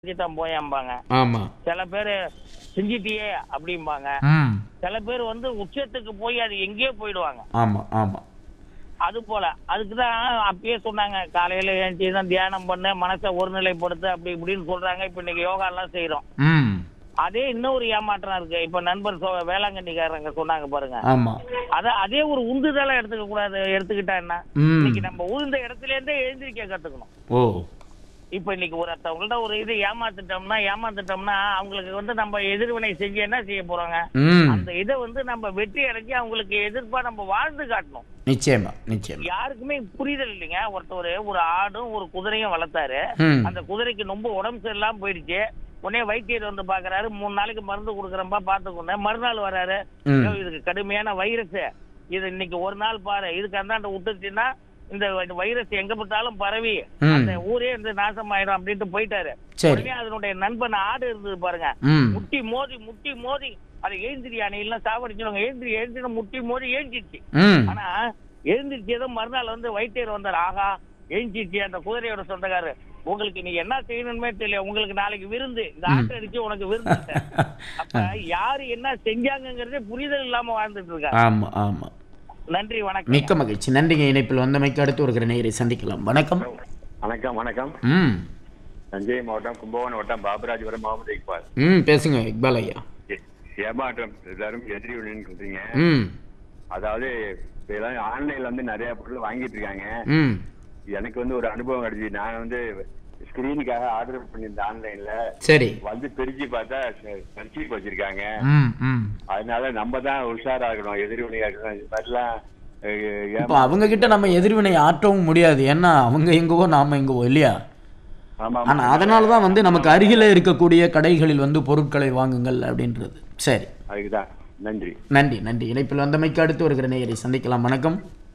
தான் போயம்பாங்க ஆமா சில பேர் செஞ்சிட்டியே அப்படிம்பாங்க ம் சில பேர் வந்து உச்சத்துக்கு போய் அது எங்கேயோ போயிடுவாங்க ஆமா ஆமா அது போல அதுக்கு தான் அப்பயே சொன்னாங்க காலையில ஏஞ்சி தான் தியானம் பண்ண மனசை ஒருநிலைப்படுத்து அப்படி இப்படின்னு சொல்றாங்க இப்ப இன்னைக்கு யோகா எல்லாம் செய்யறோம் ம் அதே இன்னொரு ஏமாற்றம் இருக்கு இப்ப நண்பர் சொ- வேளாங்கண்ணிக்காரங்க சொன்னாங்க பாருங்க ஆமா அத அதே ஒரு உந்துதலா எடுத்துக்க கூடாது எடுத்துக்கிட்டா என்ன ம் இன்னைக்கு நம்ம உழுந்த இடத்துல இருந்தே எழுந்திருக்க கத்துக்கணும் ஓ இப்ப இன்னைக்கு ஒருத்தவங்கள்ட்ட ஒரு இது ஏமாத்துட்டோம்னா ஏமாத்துட்டோம்னா அவங்களுக்கு வந்து நம்ம எதிர்வினை செஞ்சு என்ன செய்ய போறாங்க ம் அந்த இதை வந்து நம்ம வெற்றி அடைஞ்சு அவங்களுக்கு எதிர்ப்பா நம்ம வாழ்ந்து காட்டணும் நிச்சயமா நிச்சயமா யாருக்குமே புரிதல் இல்லைங்க ஒருத்தர் ஒரு ஆடும் ஒரு குதிரையும் வளர்த்தாரு ம் அந்த குதிரைக்கு ரொம்ப உடம்பு சரியில்லாம போயிடுச்சு உடனே வைத்தியர் வந்து பாக்குறாரு மூணு நாளைக்கு மருந்து கொடுக்குறப்பா பாத்துக்கோங்க மறுநாள் வராரு ம் ஐயோ, இதுக்கு கடுமையான வைரஸ் இது இன்னைக்கு ஒரு நாள் பாரு இதுக்கு அந்தாண்ட விட்டுச்சுன்னா இந்த வைரஸ் எங்க பார்த்தாலும் பரவி ம். அந்த ஊரே இந்த நாசமாயிடும் அப்படின்ட்டு போயிட்டாரு சரி உடனே அதனுடைய நண்பன் ஆடு இருந்தது பாருங்க ம் முட்டி மோதி முட்டி மோதி அதை எழுந்திரி அணையெல்லாம் சாவடிச்சிடுவாங்க எழுந்திரி எழுந்திரி முட்டி மோதி எழுந்திருச்சு ம் ஆனா எழுந்திருச்சு ஏதோ மறுநாள் வந்து வைத்தியர் வந்தார் ஆகா எழுந்திருச்சு அந்த குதிரையோட சொந்தக்காரர் உங்களுக்கு நீ என்ன செய்யணுமே தெரியல உங்களுக்கு நாளைக்கு விருந்து இந்த ஆட்டை அடிச்சு உனக்கு விருந்து அப்ப யாரு என்ன செஞ்சாங்கங்கிறதே புரிதல் இல்லாம வாழ்ந்துட்டு இருக்காங்க ஆமா ஆமா நன்றி வணக்கம் மிக்க மகிழ்ச்சி நன்றிங்க இணைப்பில் வந்தமைக்கு அடுத்து வருகிற நேயரை சந்திக்கலாம் வணக்கம் வணக்கம் வணக்கம் ம் தஞ்சை மாவட்டம் கும்பகோணம் வட்டம் பாபராஜபுரம் முகமது இக்பால் ம் பேசுங்க இக்பால் ஐயா ஏ- ஏமாற்றம் எல்லாரும் எதிரி ஒண்ணுன்னு சொல்றீங்க ம் அதாவது இப்ப எல்லாம் ஆன்லைன்ல வந்து நிறைய பொருள் வாங்கிட்டு இருக்காங்க ம் எனக்கு வந்து ஒரு அனுபவம் கிடைச்சு நான் வந்து ஸ்கிரீனுக்காக ஆர்டர் பண்ணியிருந்தேன் ஆன்லைன்ல சரி வந்து பிரிச்சு பார்த்தா சர்ச்சைக்கு வச்சிருக்காங்க ம் ம் அதனால நம்ம தான் உஷாராகணும் எதிரி விளையாடணும் இது மாதிரிலாம் அஹ், இப்போ ஏமா- அவங்க கிட்ட நம்ம எதிர்வினை ஆற்றவும் முடியாது ஏன்னா அவங்க எங்கவோ நாம எங்கவோ இல்லையா ஆமா ஆனா அதனால தான் வந்து நமக்கு அருகில இருக்கக்கூடிய கடைகளில் வந்து பொருட்களை வாங்குங்கள் அப்படின்றது சரி அதுக்குதான் நன்றி நன்றி நன்றி இணைப்பில் வந்தமைக்கு அடுத்து வருகிற நேயரை சந்திக்கலாம் வணக்கம்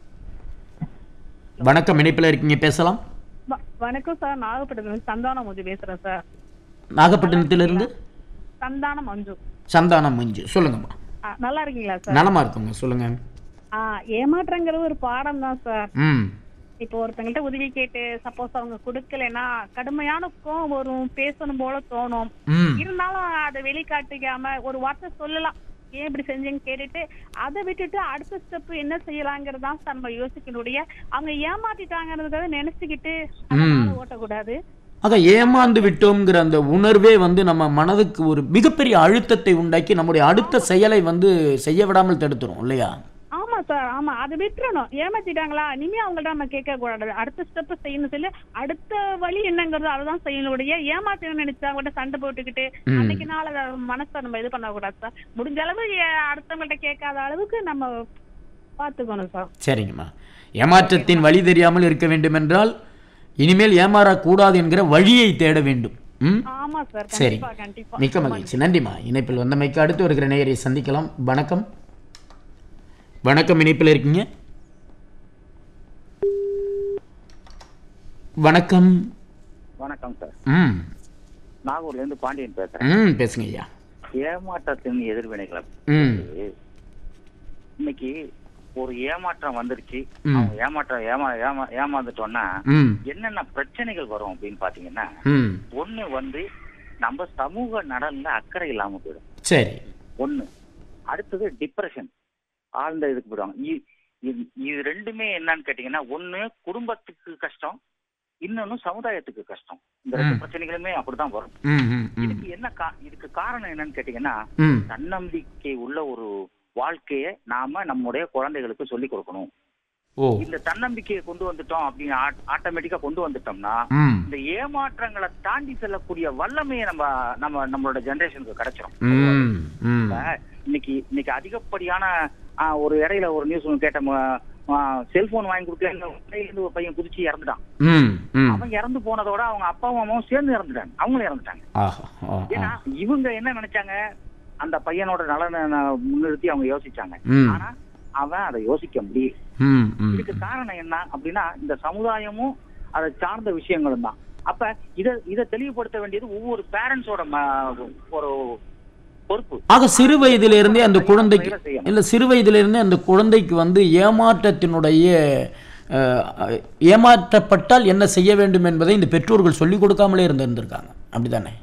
வணக்கம் இணைப்பில் இருக்கீங்க பேசலாம் வ- வணக்கம் சார் நாகப்பட்டினம் சந்தானம் மஞ்சு பேசுறேன் சார் நாகப்பட்டினத்திலிருந்து சந்தானம் மஞ்சு சந்தானம் மஞ்சு சொல்லுங்கம்மா ஆ, நல்லா இருக்கீங்களா சார் நலமா இருக்குங்க சொல்லுங்க ஆ ஏமாற்றங்கிறது ஒரு பாடம் தான் சார் ம் இப்போ ஒருத்தங்கள்ட்ட உதவி கேட்டு சப்போஸ் அவங்க கொடுக்கலைன்னா கடுமையான கோவம் வரும் பேசணும் போல தோணும் ம் இருந்தாலும் அதை வெளிக்காட்டிக்காம ஒரு வார்த்தை சொல்லலாம் ஏன் இப்படி செஞ்சீங்கன்னு கேட்டுட்டு அதை விட்டுட்டு அடுத்த ஸ்டெப் என்ன செய்யலாங்கிறது தான் சார் நம்ம யோசிக்கணுடைய அவங்க ஏமாத்திட்டாங்கிறதுக்காக நினைச்சுக்கிட்டு அந்த ம். நாளை ஓட்டக்கூடாது ஆக ஏமாந்து விட்டோம்ங்கிற அந்த உணர்வே வந்து நம்ம மனதுக்கு ஒரு மிகப்பெரிய அழுத்தத்தை உண்டாக்கி நம்முடைய அடுத்த செயலை வந்து செய்ய விடாமல் தடுத்துரும் இல்லையா ஆமா சார் ஆமா அதை விட்டுறணும் ஏமாத்திட்டாங்களா இனிமே அவங்கள்ட்ட நம்ம கேட்க கூடாது அடுத்த ஸ்டெப் செய்யணும் சொல்லி அடுத்த வழி என்னங்கிறது அதுதான் செய்யணுடைய ஏமாத்தணும்னு நினைச்சா அவங்கள்ட்ட சண்டை போட்டுக்கிட்டு ம். அன்னைக்கு நாள் அதை மனசை நம்ம இது பண்ண கூடாது சார் முடிஞ்ச அளவு ஏ- அடுத்தவங்கள்ட்ட கேட்காத அளவுக்கு நம்ம பாத்துக்கணும் சார் சரிங்கம்மா ஏமாற்றத்தின் வழி தெரியாமல் இருக்க வேண்டும் என்றால் இனிமேல் ஏமாறக்கூடாது என்கிற வழியை தேட வேண்டும் ம் ஆமா சார் சரி கண்டிப்பா கண்டிப்பா மிக்க மகிழ்ச்சி நன்றிம்மா இணைப்பில் வந்தமைக்கு அடுத்து வருகிற நேயரை சந்திக்கலாம் வணக்கம் வணக்கம் இணைப்பில் இருக்கீங்க வணக்கம் வணக்கம் சார் ம் நாகூர்ல இருந்து பாண்டியன் பேசுறேன் ம் பேசுங்க ஐயா ஏமாற்றத்தின் எதிர்வினைகளை ம் இன்னைக்கு ஒரு ஏமாற்றம் வந்துருச்சு ம். அவங்க ஏமாற்றம் ஏமா ஏமா ஏமாந்துட்டோம்னா ம் என்னென்ன பிரச்சனைகள் வரும் அப்படின்னு பாத்தீங்கன்னா ம் ஒண்ணு வந்து நம்ம சமூக நலன்ல அக்கறை இல்லாம போயிடும் சரி ஒண்ணு அடுத்தது டிப்ரெஷன் ஆழ்ந்த இதுக்கு போயிடுவாங்க இ- இது- இது ரெண்டுமே என்னன்னு கேட்டீங்கன்னா ஒண்ணு குடும்பத்துக்கு கஷ்டம் இன்னொன்னு சமுதாயத்துக்கு கஷ்டம் இந்த ரெண்டு ம். பிரச்சனைகளுமே அப்படிதான் வரும் ம் ம் ம் இதுக்கு என்ன கா- இதுக்கு காரணம் என்னன்னு கேட்டீங்கன்னா ம் தன்னம்பிக்கை உள்ள ஒரு வாழ்க்கையை நாம நம்முடைய குழந்தைகளுக்கு சொல்லி கொடுக்கணும் ஓ இந்த தன்னம்பிக்கையை கொண்டு வந்துட்டோம் அப்படின்னு ஆட்டோமேட்டிக்கா கொண்டு வந்துட்டோம்னா ம் இந்த ஏமாற்றங்களை தாண்டி செல்லக்கூடிய வல்லமையை நம்ம நம்ம நம்மளோட ஜெனரேஷனுக்கு கிடைச்சிரும் ம் ம் இப்ப இன்னைக்கு இன்னைக்கு அதிகப்படியான ஆ, ஒரு இடையில ஒரு நியூஸ் கேட்ட செல்போன் வாங்கி கொடுக்கல இருந்து ஒரு பையன் குதிச்சு இறந்துட்டான் ம் ம் அவன் இறந்து போனதோட அவங்க அப்பாவும் அம்மாவும் சேர்ந்து இறந்துட்டாங்க அவங்களும் இறந்துட்டாங்க ஆஹா ஆ, ஏன்னா ஆ. இவங்க என்ன நினைச்சாங்க அந்த பையனோட நலனை ந- முன்னிறுத்தி அவங்க யோசிச்சாங்க ம் ஆனா அவன் அதை யோசிக்க முடியல ம் ம் இதுக்கு காரணம் என்ன அப்படின்னா இந்த சமுதாயமும் அதை சார்ந்த விஷயங்களும் தான் அப்ப இத இத தெளிவுபடுத்த வேண்டியது ஒவ்வொரு பேரண்ட்ஸோட ஒரு பொறுப்பு ஆக சிறு வயதிலிருந்தே அந்த குழந்தைக்கு செயலை செய்யணும். இல்ல சிறு வயதிலிருந்தே அந்த குழந்தைக்கு வந்து ஏமாற்றத்தினுடைய அஹ், ஏமாற்றப்பட்டால் என்ன செய்ய வேண்டும் என்பதை இந்த பெற்றோர்கள் சொல்லிக் கொடுக்காமலே இருந்திருந்திருக்காங்க அப்படிதானே